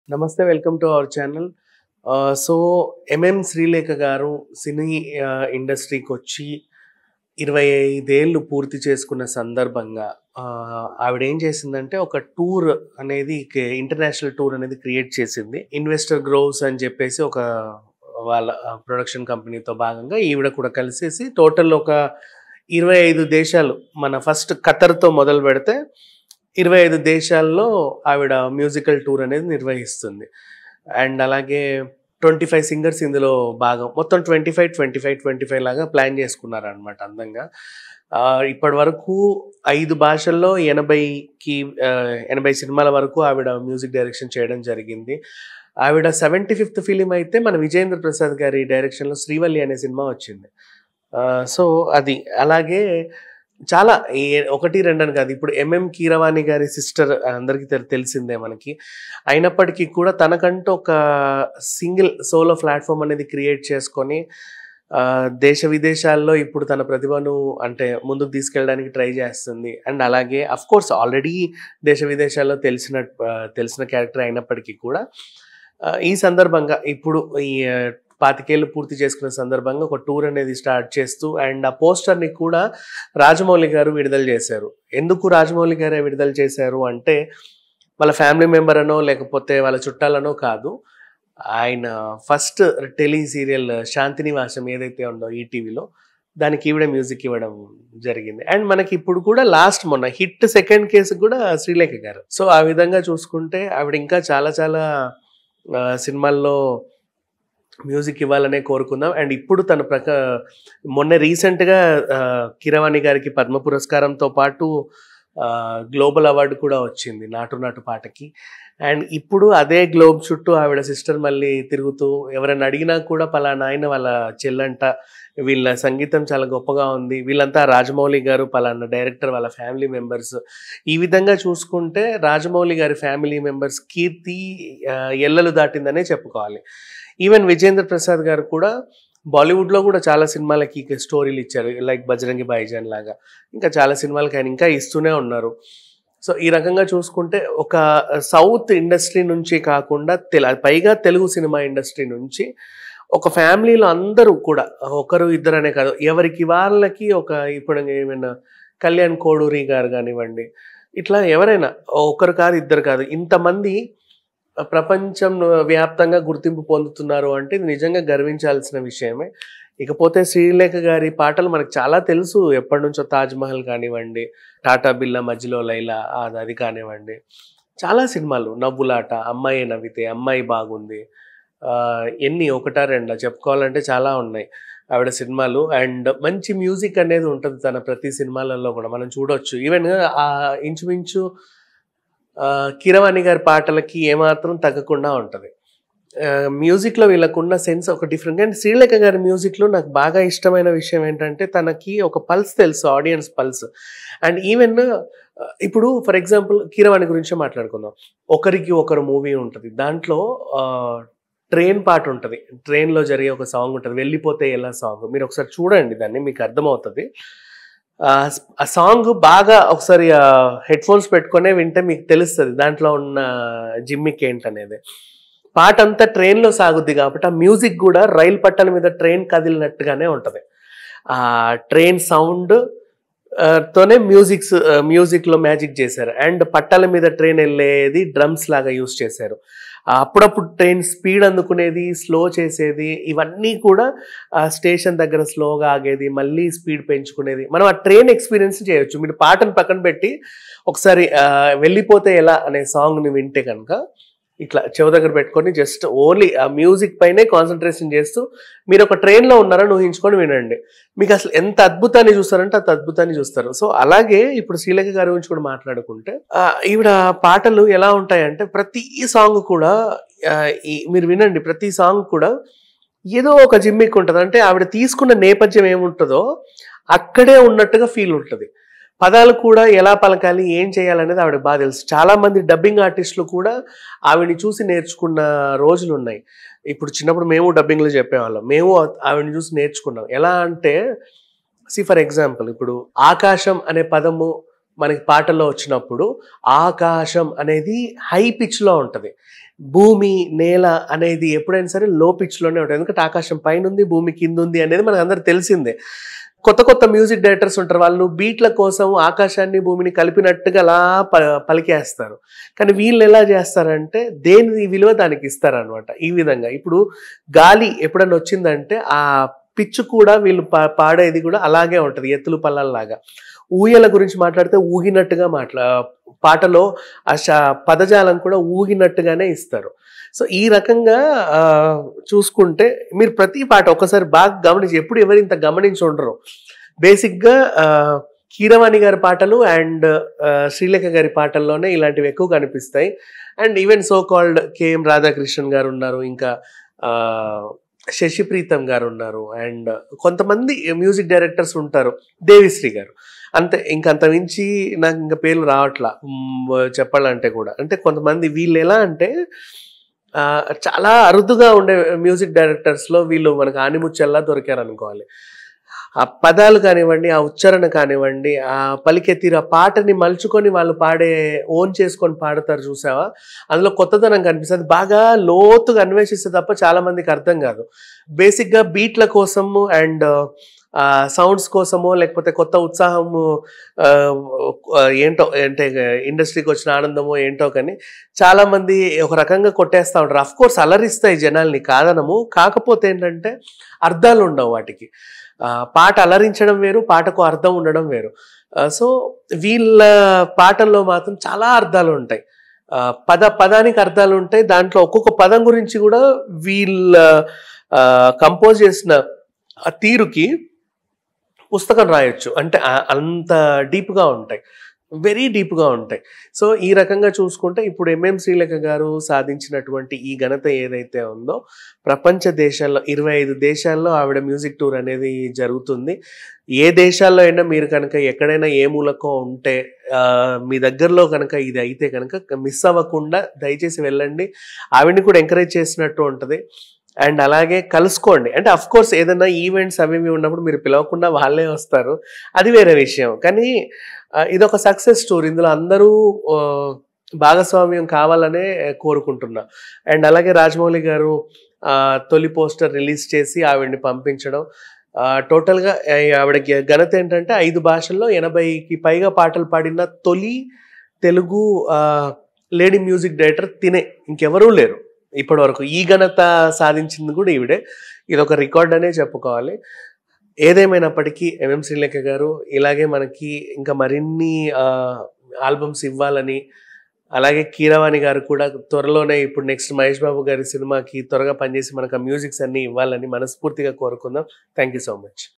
నమస్తే welcome to our channel so MM Sreelekha garu cine ఇండస్ట్రీకి వచ్చి ఇరవై ఐదేళ్ళు పూర్తి చేసుకున్న సందర్భంగా ఆ, ఆవిడ ఏం చేసిందంటే ఒక టూర్ అనేది ఇంటర్నేషనల్ టూర్ అనేది క్రియేట్ చేసింది ఇన్వెస్టర్ గ్రోవ్స్ అని చెప్పేసి ఒక వాళ్ళ ప్రొడక్షన్ కంపెనీతో భాగంగా ఈవిడ కూడా కలిసేసి టోటల్ ఒక ఇరవై ఐదు దేశాలు మన ఫస్ట్ ఖతర్తో మొదలు పెడితే ఇరవై ఐదు దేశాల్లో ఆవిడ మ్యూజికల్ టూర్ అనేది నిర్వహిస్తుంది అండ్ అలాగే ట్వంటీ ఫైవ్ సింగర్స్ ఇందులో భాగం మొత్తం twenty five twenty five twenty five లాగా ప్లాన్ చేసుకున్నారు అనమాట అందంగా ఆ, ఇప్పటి వరకు ఐదు భాషల్లో ఎనభైకి ఆ, ఎనభై సినిమాల వరకు ఆవిడ మ్యూజిక్ డైరెక్షన్ చేయడం జరిగింది ఆవిడ సెవెంటీ ఫిఫ్త్ ఫిలిం అయితే మన విజయేంద్ర ప్రసాద్ గారి డైరెక్షన్లో శ్రీవల్లి అనే సినిమా వచ్చింది సో అది అలాగే చాలా ఏ- ఒకటి రెండు అని కాదు ఇప్పుడు ఎంఎం కీరవాణి గారి సిస్టర్ అందరికీ తెల్- తెలిసిందే మనకి అయినప్పటికీ కూడా తనకంటూ ఒక సింగిల్ సోలో ప్లాట్ఫామ్ అనేది క్రియేట్ చేసుకొని ఆ, దేశ విదేశాల్లో ఇప్పుడు తన ప్రతిభను అంటే ముందుకు తీసుకెళ్ళడానికి ట్రై చేస్తుంది అండ్ అలాగే అఫ్ కోర్స్ ఆల్రెడీ దేశ విదేశాల్లో తెలిసిన ఆ, తెలిసిన క్యారెక్టర్ అయినప్పటికీ కూడా ఆ, ఈ సందర్భంగా ఇప్పుడు ఈ ఆ, పాతికేళ్ళు పూర్తి చేసుకున్న సందర్భంగా ఒక టూర్ అనేది స్టార్ట్ చేస్తూ అండ్ ఆ పోస్టర్ని కూడా రాజమౌళి గారు విడుదల చేశారు ఎందుకు రాజమౌళి గారే విడుదల చేశారు అంటే వాళ్ళ ఫ్యామిలీ మెంబర్ అనో లేకపోతే వాళ్ళ చుట్టాలనో కాదు ఆయన ఫస్ట్ టెలి సీరియల్ శాంతినివాసం ఏదైతే ఉందో ఈటీవీలో దానికి ఈవిడ మ్యూజిక్ ఇవ్వడం జరిగింది అండ్ మనకి ఇప్పుడు కూడా లాస్ట్ మొన్న హిట్ సెకండ్ కేసు కూడా శ్రీలేఖ గారు సో ఆ విధంగా చూసుకుంటే ఆవిడ ఇంకా చాలా చాలా ఆ, సినిమాల్లో మ్యూజిక్ ఇవ్వాలనే కోరుకుందాం అండ్ ఇప్పుడు తన ప్రక మొన్న రీసెంట్గా కిరవాణి గారికి పద్మ పురస్కారంతో పాటు గ్లోబల్ అవార్డు కూడా వచ్చింది నాటు నాటు పాటకి అండ్ ఇప్పుడు అదే గ్లోబ్ చుట్టూ ఆవిడ సిస్టర్ మళ్ళీ తిరుగుతూ ఎవరైనా అడిగినా కూడా పలానా ఆయన వాళ్ళ చెల్లంట వీళ్ళ సంగీతం చాలా గొప్పగా ఉంది వీళ్ళంతా రాజమౌళి గారు పలానా డైరెక్టర్ వాళ్ళ ఫ్యామిలీ మెంబర్స్ ఈ విధంగా చూసుకుంటే రాజమౌళి గారి ఫ్యామిలీ మెంబర్స్ కీర్తి ఆ, ఎల్లలు దాటిందనే చెప్పుకోవాలి ఈవెన్ విజేంద్ర ప్రసాద్ గారు కూడా బాలీవుడ్లో కూడా చాలా సినిమాలకి స్టోరీలు ఇచ్చారు లైక్ బజరంగి భాయిజాన్ లాగా ఇంకా చాలా సినిమాలకి ఆయన ఇంకా ఇస్తూనే ఉన్నారు సో ఈ రకంగా చూసుకుంటే ఒక సౌత్ ఇండస్ట్రీ నుంచి కాకుండా తెల పైగా తెలుగు సినిమా ఇండస్ట్రీ నుంచి ఒక ఫ్యామిలీలో అందరూ కూడా ఒకరు ఇద్దరనే కాదు ఎవరికి వాళ్ళకి ఒక ఇప్పుడు ఏమైనా కళ్యాణ్ కోడూరి గారు కానివ్వండి ఇట్లా ఎవరైనా ఒకరు కాదు ఇద్దరు కాదు ఇంతమంది ప్రపంచం వ్యాప్తంగా గుర్తింపు పొందుతున్నారు అంటే ఇది నిజంగా గర్వించాల్సిన విషయమే ఇకపోతే శ్రీలేఖ గారి పాటలు మనకు చాలా తెలుసు ఎప్పటి నుంచో తాజ్ మహల్ కానివ్వండి టాటా బిల్లా మధ్యలో లైలా అది అది కానివ్వండి చాలా సినిమాలు నవ్వులాట అమ్మాయి నవ్వితే అమ్మాయి బాగుంది ఆ, ఎన్ని ఒకటా రెండా చెప్పుకోవాలంటే చాలా ఉన్నాయి ఆవిడ సినిమాలు అండ్ మంచి మ్యూజిక్ అనేది ఉంటుంది తన ప్రతి సినిమాలలో కూడా మనం చూడొచ్చు ఈవెన్ ఆ ఇంచుమించు ఆ, కిరవాణి గారి పాటలకి ఏమాత్రం తగ్గకుండా ఉంటుంది మ్యూజిక్లో వీళ్ళకున్న సెన్స్ ఒక డిఫరెంట్ అండ్ శ్రీలేఖ గారి మ్యూజిక్లో నాకు బాగా ఇష్టమైన విషయం ఏంటంటే తనకి ఒక పల్స్ తెలుసు ఆడియన్స్ పల్స్ అండ్ ఈవెన్ ఇప్పుడు ఫర్ ఎగ్జాంపుల్ కీరవాణి గురించే మాట్లాడుకుందాం ఒకరికి ఒకరు మూవీ ఉంటుంది దాంట్లో ట్రైన్ పాట ఉంటుంది ట్రైన్లో జరిగే ఒక సాంగ్ ఉంటుంది వెళ్ళిపోతే ఎలా సాంగ్ మీరు ఒకసారి చూడండి దాన్ని మీకు అర్థమవుతుంది ఆ ఆ సాంగ్ బాగా ఒకసారి హెడ్ ఫోన్స్ పెట్టుకునే వింటే మీకు తెలుస్తుంది దాంట్లో ఉన్న జిమ్మిక్ ఏంటనేది పాట అంతా ట్రైన్లో సాగుద్ది కాబట్టి ఆ మ్యూజిక్ కూడా రైలు పట్టాల మీద ట్రైన్ కదిలినట్టుగానే ఉంటుంది ఆ ట్రైన్ సౌండ్ తోనే మ్యూజిక్స్ మ్యూజిక్లో మ్యాజిక్ చేశారు అండ్ పట్టాల మీద ట్రైన్ వెళ్ళేది డ్రమ్స్ లాగా యూస్ చేశారు ఆ అప్పుడప్పుడు ట్రైన్ స్పీడ్ అందుకునేది స్లో చేసేది ఇవన్నీ కూడా ఆ స్టేషన్ దగ్గర స్లోగా ఆగేది మళ్ళీ స్పీడ్ పెంచుకునేది మనం ఆ ట్రైన్ ఎక్స్పీరియన్స్ చేయొచ్చు మీరు పాటను పక్కన పెట్టి ఒకసారి ఆ, వెళ్ళిపోతే ఎలా అనే సాంగ్ని వింటే కనుక ఇట్లా చెవు దగ్గర పెట్టుకొని జస్ట్ ఓన్లీ ఆ మ్యూజిక్ పైనే కాన్సన్ట్రేషన్ చేస్తూ మీరు ఒక ట్రైన్లో ఉన్నారని ఊహించుకొని వినండి మీకు అసలు ఎంత అద్భుతాన్ని చూస్తారంటే అంత అద్భుతాన్ని చూస్తారు సో అలాగే ఇప్పుడు శ్రీలేఖ గారి గురించి కూడా మాట్లాడుకుంటే ఆ, ఈవిడ పాటలు ఎలా ఉంటాయంటే ప్రతి సాంగ్ కూడా ఆ, ఈ- మీరు వినండి ప్రతి సాంగ్ కూడా ఏదో ఒక జిమ్మిక్ ఉంటుంది అంటే ఆవిడ తీసుకున్న నేపథ్యం ఏముంటుందో అక్కడే ఉన్నట్టుగా ఫీల్ ఉంటుంది పదాలు కూడా ఎలా పలకాలి ఏం చేయాలనేది ఆవిడ బాగా తెలుసు చాలా మంది డబ్బింగ్ ఆర్టిస్టులు కూడా ఆవిడని చూసి నేర్చుకున్న రోజులు ఉన్నాయి ఇప్పుడు చిన్నప్పుడు మేము డబ్బింగ్లో చెప్పేవాళ్ళం మేము ఆవిడని చూసి నేర్చుకున్నాం ఎలా అంటే సి ఫర్ ఎగ్జాంపుల్ ఇప్పుడు ఆకాశం అనే పదము మనకి పాటల్లో వచ్చినప్పుడు ఆకాశం అనేది హై పిచ్లో ఉంటుంది భూమి నేల అనేది ఎప్పుడైనా సరే లో పిచ్లోనే ఉంటుంది ఎందుకంటే ఆకాశం పైన ఉంది భూమి కింద ఉంది అనేది మనకు అందరికి తెలిసిందే కొత్త కొత్త మ్యూజిక్ డైరెక్టర్స్ ఉంటారు వాళ్ళు బీట్ల కోసం ఆకాశాన్ని భూమిని కలిపినట్టుగా అలా ప పలికేస్తారు కానీ వీళ్ళు ఎలా చేస్తారంటే దేని విలువ దానికి ఇస్తారనమాట ఈ విధంగా ఇప్పుడు గాలి ఎప్పుడైనా వచ్చిందంటే ఆ పిచ్చు కూడా వీళ్ళు పా పాడేది కూడా అలాగే ఉంటుంది ఎత్తులు పల్లల్లాగా ఊయల గురించి మాట్లాడితే ఊగినట్టుగా మాట్లా పాటలో ఆ శ- పదజాలం కూడా ఊగినట్టుగానే ఇస్తారు సో ఈ రకంగా ఆ, చూసుకుంటే మీరు ప్రతి పాట ఒకసారి బాగా గమనించి ఎప్పుడు ఎవరు ఇంత గమనించి ఉండరు బేసిక్గా ఆ, కీరవాణి గారి పాటలు అండ్ శ్రీలేఖ గారి పాటల్లోనే ఇలాంటివి ఎక్కువ కనిపిస్తాయి and even so called KM Radhakrishnan garu ఉన్నారు ఇంకా ఆ, శశి ప్రీతం గారు ఉన్నారు అండ్ కొంతమంది మ్యూజిక్ డైరెక్టర్స్ ఉంటారు దేవిశ్రీ గారు అంతే ఇంక అంత మించి నాకు ఇంకా పేర్లు రావట్లా మ్, చెప్పాలంటే కూడా అంటే కొంతమంది వీళ్ళు ఎలా అంటే ఆ, చాలా అరుదుగా ఉండే మ్యూజిక్ డైరెక్టర్స్లో వీళ్ళు మనకు ఆనిముచ్చల్లా దొరికారు అనుకోవాలి ఆ పదాలు కానివ్వండి ఆ ఉచ్చారణ కానివ్వండి ఆ పలికే తీరు ఆ పాటని మలుచుకొని వాళ్ళు పాడే ఓన్ చేసుకొని పాడతారు చూసావా అందులో కొత్తదనం కనిపిస్తుంది బాగా లోతుగా అన్వేషిస్తే తప్ప చాలా మందికి అర్థం కాదు బేసిక్గా బీట్ల కోసము అండ్ సౌండ్స్ కోసమో లేకపోతే కొత్త ఉత్సాహము ఆ, ఆ, ఏంటో అంటే ఇండస్ట్రీకి వచ్చిన ఆనందమో ఏంటో కానీ చాలా మంది ఒక రకంగా కొట్టేస్తా ఉంటారు అఫ్ కోర్స్ అలరిస్తాయి జనాల్ని కాదనము కాకపోతే ఏంటంటే అర్థాలు ఉండవు వాటికి ఆ, పాట అలరించడం వేరు పాటకు అర్థం ఉండడం వేరు సో వీళ్ళ పాటల్లో మాత్రం చాలా అర్థాలు ఉంటాయి ఆ, పద పదానికి అర్థాలు ఉంటాయి దాంట్లో ఒక్కొక్క పదం గురించి కూడా వీళ్ళ కంపోజ్ చేసిన ఆ తీరుకి పుస్తకం రాయొచ్చు అంటే ఆ- అంత డీప్గా ఉంటాయి వెరీ డీప్గా ఉంటాయి సో ఈ రకంగా చూసుకుంటే ఇప్పుడు ఎంఎం శ్రీలేఖ గారు సాధించినటువంటి ఈ ఘనత ఏదైతే ఉందో ప్రపంచ దేశాల్లో ఇరవై ఐదు దేశాల్లో ఆవిడ మ్యూజిక్ టూర్ అనేది జరుగుతుంది ఏ దేశాల్లో అయినా మీరు కనుక ఎక్కడైనా ఏ మూలకో ఉంటే ఆ, మీ దగ్గరలో కనుక ఇది అయితే కనుక మిస్ అవ్వకుండా దయచేసి వెళ్ళండి ఆవిడని కూడా ఎంకరేజ్ చేసినట్టు ఉంటుంది అండ్ అలాగే కలుసుకోండి అంటే అఫ్ కోర్స్ ఏదైనా ఈవెంట్స్ అవి ఇవి ఉన్నప్పుడు మీరు పిలవకుండా వాళ్ళే వస్తారు అది వేరే విషయం కానీ ఆ, ఇదొక సక్సెస్ స్టోరీ ఇందులో అందరూ ఆ, భాగస్వామ్యం కావాలనే కోరుకుంటున్నా అండ్ అలాగే రాజమౌళి గారు ఆ, తొలి పోస్టర్ రిలీజ్ చేసి ఆవిడ్ని పంపించడం ఆ, టోటల్గా ఆ, ఆవిడకి ఘనత ఏంటంటే ఐదు భాషల్లో ఎనభైకి పైగా పాటలు పాడిన తొలి తెలుగు ఆ, లేడీ మ్యూజిక్ డైరెక్టర్ తినే ఇంకెవరూ లేరు ఇప్పటి వరకు ఈ ఘనత సాధించింది కూడా ఈవిడే ఇది ఒక రికార్డ్ అనే చెప్పుకోవాలి ఏదేమైనప్పటికీ ఎంఎం శ్రీలేఖ గారు ఇలాగే మనకి ఇంకా మరిన్ని ఆల్బమ్స్ ఇవ్వాలని అలాగే కీరవాణి గారు కూడా త్వరలోనే ఇప్పుడు నెక్స్ట్ మహేష్ బాబు గారి సినిమాకి త్వరగా పనిచేసి మనకు ఆ మ్యూజిక్స్ అన్ని ఇవ్వాలని మనస్ఫూర్తిగా కోరుకుందాం థ్యాంక్ యూ సో మచ్